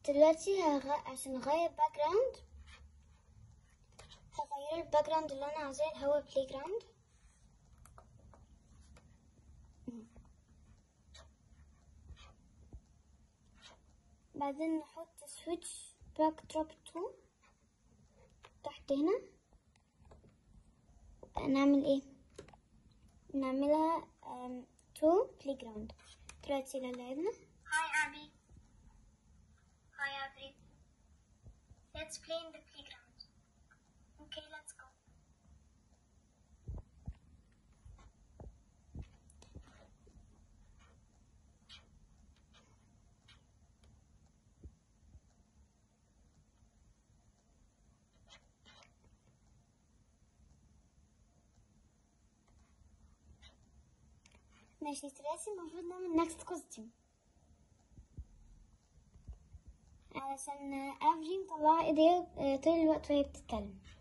دلوقتي هغ... عشان اغير باك جراوند هغير الباك جراوند اللي انا عايزاه اللي هو بلاي جراوند بعدين نحط سويتش باك دروب 2 تحت هنا نعمل ايه نعملها تو بلاي جراوند دلوقتي لو لعبنا Hi, Abby. Hi, Abby. Let's play in the playground. Okay, let's go. ماشي دلوقتي المفروض نعمل نكست كوستيوم علشان افري مطلعة ايديها آه، طول الوقت وهي بتتكلم